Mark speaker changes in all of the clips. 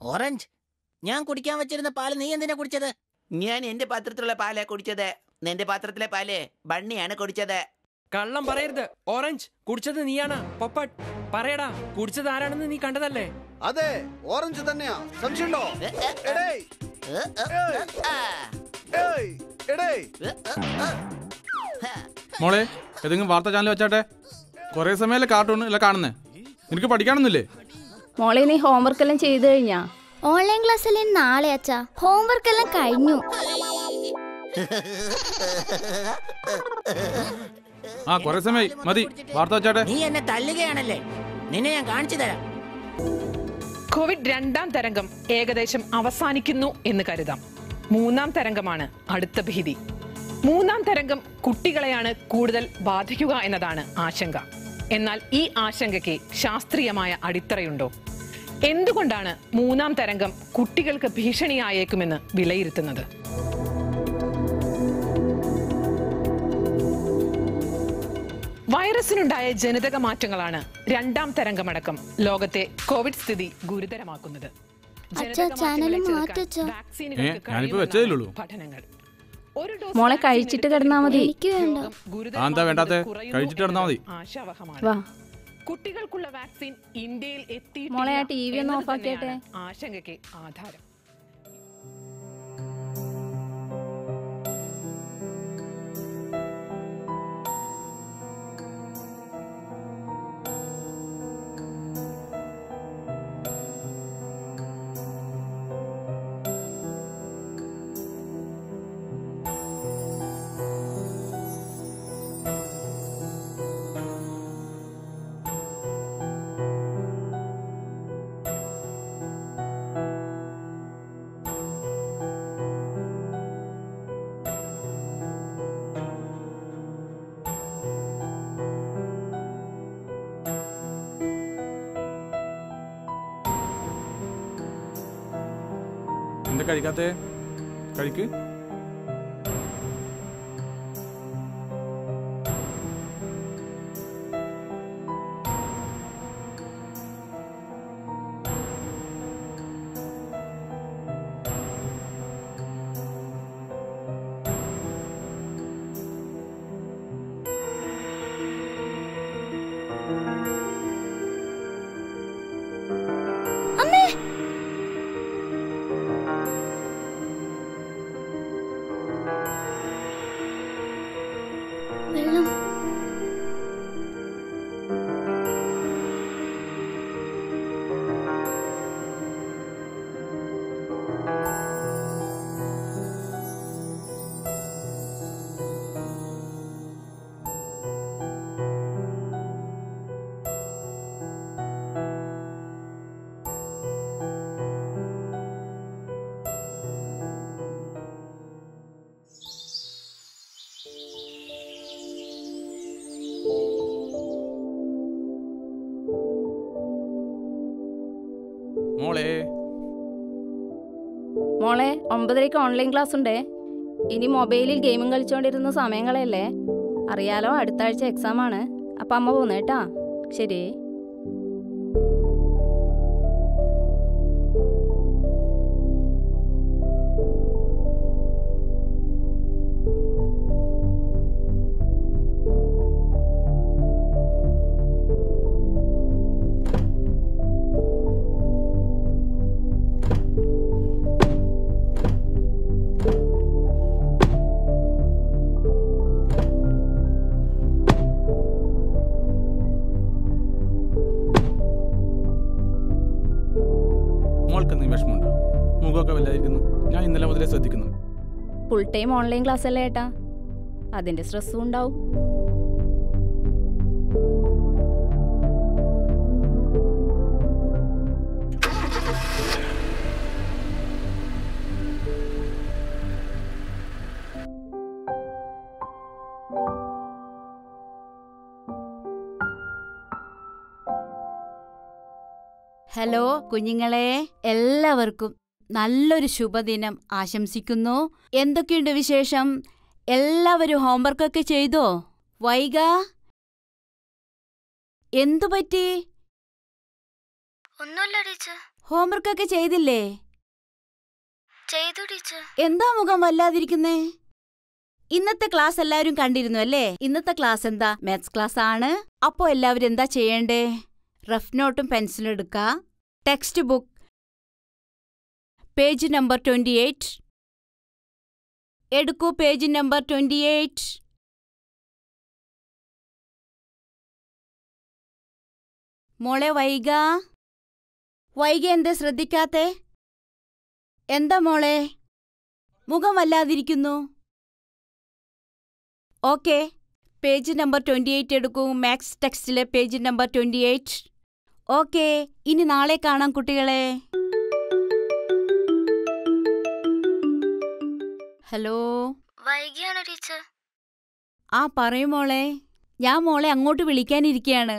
Speaker 1: Orange ഞാൻ കുടിക്കാൻ വെച്ചിരുന്ന പാല് നീ എന്തിനാ കുടിച്ചത്
Speaker 2: ഞാൻ എന്റെ പാത്രത്തിലുള്ള പാലാ കുടിച്ചത് നിന്റെ പാത്രത്തിലെ പാല് ബണ്ണിയാണ് കുടിച്ചത്
Speaker 3: കള്ളം പറയരുത് ഓറഞ്ച് കുടിച്ചത് നീയാണ് പൊപ്പട്ട് പറയടാ കുടിച്ചത് ആരാണെന്ന് നീ കണ്ടതല്ലേ
Speaker 4: അതെ ഓറഞ്ച് തന്നെയാ സംശയമുണ്ടോ എടേയ്
Speaker 1: ഏ, ഏ, ഏ, ആ.
Speaker 4: ഏയ് എടേയ്
Speaker 1: ഏ, ഏ, ഏ.
Speaker 5: മോളെ ഏതെങ്കിലും വാർത്താ ചാനൽ വെച്ചാട്ടെ കുറേ സമയമല്ലേ കാർട്ടൂൺ അല്ല കാണുന്നേ നിനക്ക് പഠിക്കാനൊന്നുമില്ലേ
Speaker 6: മോളെ നീ ഹോംവർക്ക് എല്ലാം ചെയ്തു കഴിഞ്ഞാ
Speaker 7: ഓൺലൈൻ ക്ലാസ്സിൽ നാളെ അച്ഛാ ഹോംവർക്ക് എല്ലാം കഴിഞ്ഞു
Speaker 5: ആ കുറേ സമയമായി മതി വാർത്ത വെച്ചാട്ടെ
Speaker 1: നീ എന്നെ തല്ലുകയാണല്ലേ നിന്നെ ഞാൻ കാണിച്ചു തരാം
Speaker 8: കോവിഡ് രണ്ടാം തരംഗം ഏകദേശം അവസാനിക്കുന്നു എന്ന് കരുതാം മൂന്നാം തരംഗമാണ് അടുത്ത ഭീതി മൂന്നാം തരംഗം കുട്ടികളെയാണ് കൂടുതൽ ബാധിക്കുക എന്നതാണ് ആശങ്ക എന്നാൽ ഈ ആശങ്കയ്ക്ക് ശാസ്ത്രീയമായ അടിത്തറയുണ്ടോ എന്തുകൊണ്ടാണ് മൂന്നാം തരംഗം കുട്ടികൾക്ക് ഭീഷണിയായേക്കുമെന്ന് വിലയിരുത്തുന്നത് വൈറസിനുണ്ടായ ജനിതക മാറ്റങ്ങളാണ് രണ്ടാം തരംഗമടക്കം ലോകത്തെ കോവിഡ് സ്ഥിതി ഗുരുതരമാക്കുന്നത്
Speaker 7: അച്ഛാ,
Speaker 8: ജനിതക
Speaker 7: ചാനൽ
Speaker 8: മാറ്റങ്ങളെ
Speaker 7: മാറ്റ്
Speaker 8: ചെറുക്കാൻ
Speaker 7: അച്ഛാ.
Speaker 8: വാക്സിനുകൾക്ക്
Speaker 5: ഏ, ഞാനിപ്പോ
Speaker 8: കഴിയുമെന്നാണ്
Speaker 5: വെച്ചതല്ലേയുള്ളൂ.
Speaker 8: പഠനങ്ങൾ ഒരു ഡോസ്
Speaker 6: മോളെ
Speaker 8: വാക്സിൻ
Speaker 6: കഴിച്ചിട്ട്
Speaker 8: എടുത്തതിൽ
Speaker 6: കിടന്നാ മതി.
Speaker 7: എനിക്ക് വേണ്ട.
Speaker 8: രോഗം
Speaker 5: ആ, എന്താ വേണ്ടാത്തെ?
Speaker 8: കുറയുന്നു
Speaker 5: കഴിച്ചിട്ട് കിടന്നാ മതി.
Speaker 8: എന്നത് ആശാവഹമാണ്
Speaker 6: വാ
Speaker 8: കുട്ടികൾക്കുള്ള വാക്സിൻ ഇന്ത്യയിൽ എത്തിയിട്ടില്ല
Speaker 6: മോളെ, ആ TV ഒന്ന്
Speaker 8: എന്നത്
Speaker 6: off ആക്കിയാട്ടെ.
Speaker 8: തന്നെയാണ് ആശങ്കയ്ക്ക് ആധാരം
Speaker 5: എന്താ കഴിക്കാത്തേ കഴിക്ക്
Speaker 7: അമ്മേ വെള്ളം
Speaker 5: മോളെ
Speaker 6: മോളെ ഒമ്പതരയ്ക്ക് ഓൺലൈൻ ക്ലാസ് ഉണ്ടേ ഇനി മൊബൈലിൽ ഗെയിമും കളിച്ചുകൊണ്ടിരുന്ന സമയങ്ങളല്ലേ അറിയാലോ അടുത്ത ആഴ്ച എക്സാം ആണ് അപ്പം അമ്മ പോന്നു കേട്ടാ ശരി
Speaker 5: മോൾക്ക് എന്തെങ്കിലും വിഷമമുണ്ടോ മുഖമൊക്കെ വല്ലാതിരിക്കുന്നു ഞാൻ ഇന്നലെ മുതലേ ശ്രദ്ധിക്കുന്നു
Speaker 6: ഫുൾ ടൈം ഓൺലൈൻ ക്ലാസ് അല്ലേ ഏട്ടാ അതിന്റെ സ്ട്രെസ്സും ഉണ്ടാവും
Speaker 9: ഹലോ കുഞ്ഞുങ്ങളെ എല്ലാവർക്കും നല്ലൊരു ശുഭദിനം ആശംസിക്കുന്നു എന്തൊക്കെയുണ്ട് വിശേഷം എല്ലാവരും ഹോംവർക്കൊക്കെ ചെയ്തോ വൈക എന്തു പറ്റി
Speaker 7: ഒന്നുമില്ല ടീച്ചർ
Speaker 9: ഹോംവർക്കൊക്കെ ചെയ്തില്ലേ
Speaker 7: ചെയ്തു ടീച്ചർ
Speaker 9: എന്താ മുഖം വല്ലാതിരിക്കുന്നേ ഇന്നത്തെ ക്ലാസ് എല്ലാവരും കണ്ടിരുന്നു അല്ലേ ഇന്നത്തെ ക്ലാസ് എന്താ മാത്സ് ക്ലാസ് ആണ് അപ്പോ എല്ലാവരും എന്താ ചെയ്യണ്ടേ റഫ് നോട്ടും പെൻസിലും എടുക്ക textbook page number twenty eight എടുക്കൂ പേജ് നമ്പർ ട്വന്റി എയ്റ്റ് മോളെ വൈക വൈക എന്താ ശ്രദ്ധിക്കാത്തെ എന്താ മോളെ മുഖം വല്ലാതിരിക്കുന്നു okay page number twenty eight എടുക്കൂ മാത്സ് ടെക്സ്റ്റിലെ page number twenty eight okay ഇനി നാളെ കാണാം കുട്ടികളെ ഹലോ
Speaker 7: വൈകിയാണ് ടീച്ചർ
Speaker 9: ആ പറയൂ മോളെ ഞാൻ മോളെ അങ്ങോട്ട് വിളിക്കാനിരിക്കയാണ്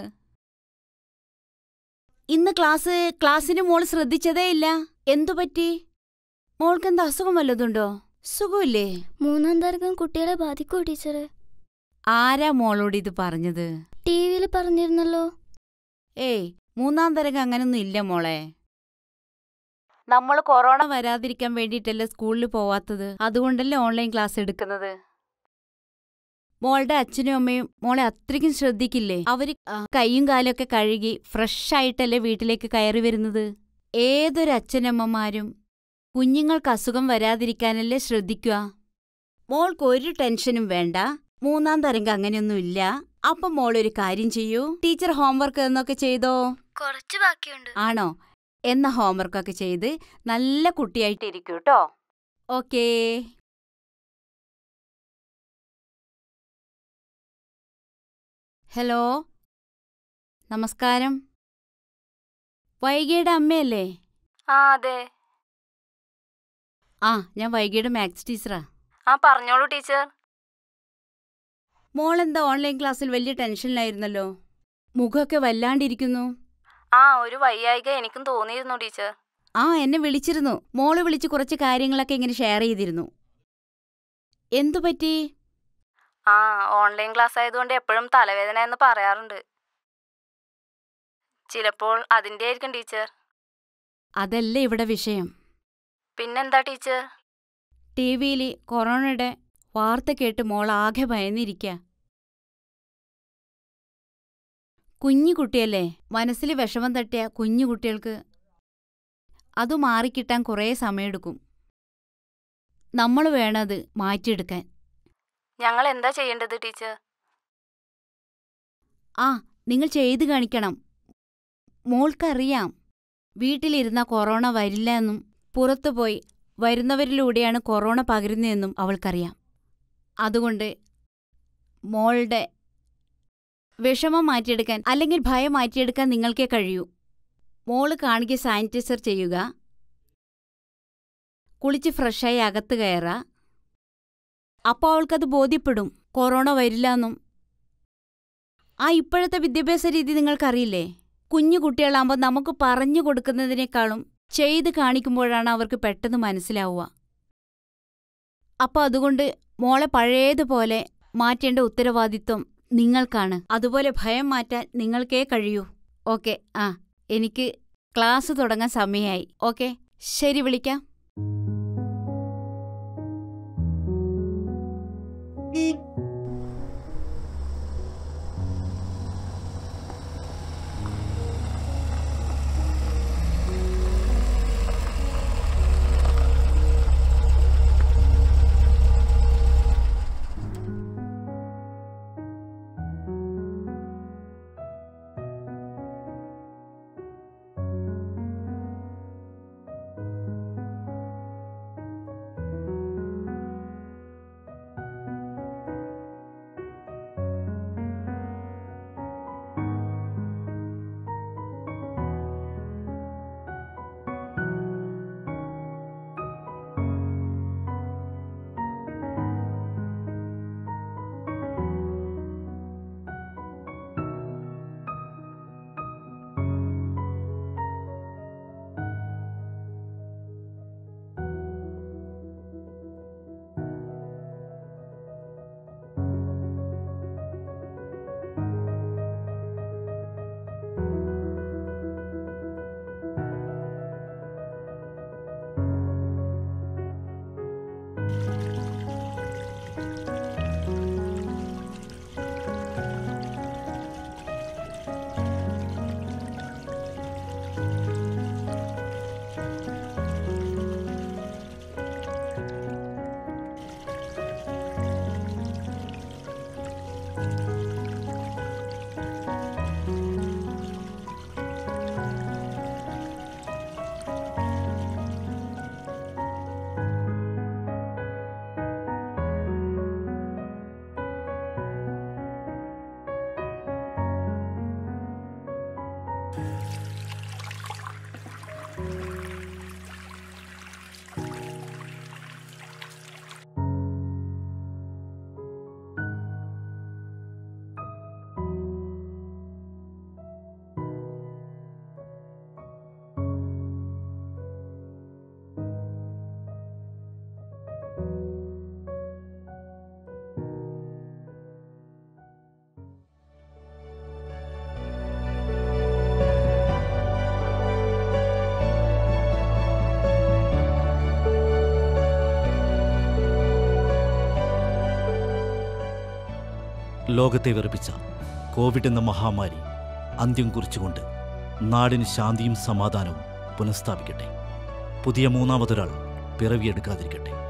Speaker 9: ഇന്ന് ക്ലാസ് ക്ലാസ്സിന് മോൾ ശ്രദ്ധിച്ചതേ ഇല്ല എന്തു പറ്റി മോൾക്ക് എന്താ അസുഖം വല്ലതുണ്ടോ സുഖമില്ലേ
Speaker 7: മൂന്നാം തരംഗം കുട്ടികളെ ബാധിക്കൂ ടീച്ചർ
Speaker 9: ആരാ മോളോട് ഇത് പറഞ്ഞത്
Speaker 7: ടി വിയിൽ പറഞ്ഞിരുന്നല്ലോ
Speaker 9: ഏയ് മൂന്നാം തരംഗം അങ്ങനൊന്നും ഇല്ല മോളെ നമ്മൾ കൊറോണ വരാതിരിക്കാൻ വേണ്ടിയിട്ടല്ലേ സ്കൂളിൽ പോവാത്തത് അതുകൊണ്ടല്ലേ ഓൺലൈൻ ക്ലാസ് എടുക്കുന്നത് മോളുടെ അച്ഛനും അമ്മയും മോളെ അത്രയ്ക്കും ശ്രദ്ധിക്കില്ലേ അവര് ആ, കൈയും കാലൊക്കെ കഴുകി ഫ്രഷ് ആയിട്ടല്ലേ വീട്ടിലേക്ക് കയറി വരുന്നത് ഏതൊരു അച്ഛനമ്മമാരും കുഞ്ഞുങ്ങൾക്ക് അസുഖം വരാതിരിക്കാനല്ലേ ശ്രദ്ധിക്കുക മോൾക്ക് ഒരു ടെൻഷനും വേണ്ട മൂന്നാം തരംഗം അങ്ങനെയൊന്നുമില്ല അപ്പം മോൾ ഒരു കാര്യം ചെയ്യൂ ടീച്ചർ ഹോംവർക്ക് എന്നൊക്കെ ചെയ്തോ
Speaker 7: കുറച്ച് ബാക്കിയുണ്ട്
Speaker 9: ആണോ എന്ന ഹോംവർക്കൊക്കെ ചെയ്ത് നല്ല കുട്ടിയായിട്ട് ഇരിക്കൂ കേട്ടോ ഓക്കേ ഹലോ നമസ്കാരം വൈകിയുടെ അമ്മയല്ലേ
Speaker 6: ആ അതെ
Speaker 9: ആ ഞാൻ വൈകിയുടെ മാത്സ് ടീച്ചറാ
Speaker 6: ആ പറഞ്ഞോളൂ ടീച്ചർ
Speaker 9: മോളെന്താ ഓൺലൈൻ ക്ലാസ്സിൽ വലിയ ടെൻഷനിലായിരുന്നല്ലോ മുഖമൊക്കെ വല്ലാണ്ടിരിക്കുന്നു
Speaker 6: ആ ഒരു വയ്യായിക എനിക്കും തോന്നിയിരുന്നു ടീച്ചർ
Speaker 9: ആ എന്നെ വിളിച്ചിരുന്നു മോള് വിളിച്ച് കുറച്ച് കാര്യങ്ങളൊക്കെ ഇങ്ങനെ ഷെയർ ചെയ്തിരുന്നു എന്തു പറ്റി
Speaker 6: ആ ഓൺലൈൻ ക്ലാസ് ആയതുകൊണ്ട് എപ്പോഴും തലവേദന എന്ന് പറയാറുണ്ട് ചിലപ്പോൾ അതിൻ്റെ ആയിരിക്കും ടീച്ചർ
Speaker 9: അതല്ല ഇവിടെ വിഷയം
Speaker 6: പിന്നെന്താ ടീച്ചർ
Speaker 9: ടി വിയിൽ കൊറോണയുടെ വാർത്ത കേട്ട് മോൾ ആകെ ഭയന്നിരിക്ക കുഞ്ഞു കുട്ടിയല്ലേ മനസ്സിൽ വിഷമം തട്ടിയ കുഞ്ഞു കുട്ടികൾക്ക് അത് മാറിക്കിട്ടാൻ കുറേ സമയമെടുക്കും നമ്മൾ വേണത് മാറ്റിയെടുക്കാൻ
Speaker 6: ഞങ്ങൾ എന്താ ചെയ്യേണ്ടത് ടീച്ചർ
Speaker 9: ആ നിങ്ങൾ ചെയ്തു കാണിക്കണം മോൾക്കറിയാം വീട്ടിലിരുന്ന കൊറോണ വരില്ല എന്നും പുറത്തുപോയി വരുന്നവരിലൂടെയാണ് കൊറോണ പകരുന്നതെന്നും അവൾക്കറിയാം അതുകൊണ്ട് മോളുടെ വിഷമം മാറ്റിയെടുക്കാൻ അല്ലെങ്കിൽ ഭയം മാറ്റിയെടുക്കാൻ നിങ്ങൾക്കേ കഴിയൂ മോള് കാണുക സാനിറ്റൈസർ ചെയ്യുക കുളിച്ച് ഫ്രഷായി അകത്ത് കയറുക അപ്പോൾ അവൾക്കത് ബോധ്യപ്പെടും കൊറോണ വരില്ല എന്നും ആ ഇപ്പോഴത്തെ വിദ്യാഭ്യാസ രീതി നിങ്ങൾക്കറിയില്ലേ കുഞ്ഞു കുട്ടികളാകുമ്പോൾ നമുക്ക് പറഞ്ഞു കൊടുക്കുന്നതിനേക്കാളും ചെയ്ത് കാണിക്കുമ്പോഴാണ് അവർക്ക് പെട്ടെന്ന് മനസ്സിലാവുക അപ്പോൾ അതുകൊണ്ട് മോളെ പഴയതുപോലെ മാറ്റേണ്ട ഉത്തരവാദിത്വം നിങ്ങൾക്കാണ് അതുപോലെ ഭയം മാറ്റാൻ നിങ്ങൾക്കേ കഴിയൂ ഓക്കെ ആ എനിക്ക് ക്ലാസ് തുടങ്ങാൻ സമയമായി ഓക്കെ ശരി വിളിക്കാം
Speaker 10: ലോകത്തെ വിറപ്പിച്ച കോവിഡ് എന്ന മഹാമാരി അന്ത്യം കുറിച്ചുകൊണ്ട് നാടിന് ശാന്തിയും സമാധാനവും പുനഃസ്ഥാപിക്കട്ടെ പുതിയ മൂന്നാമതൊരാൾ പിറവിയെടുക്കാതിരിക്കട്ടെ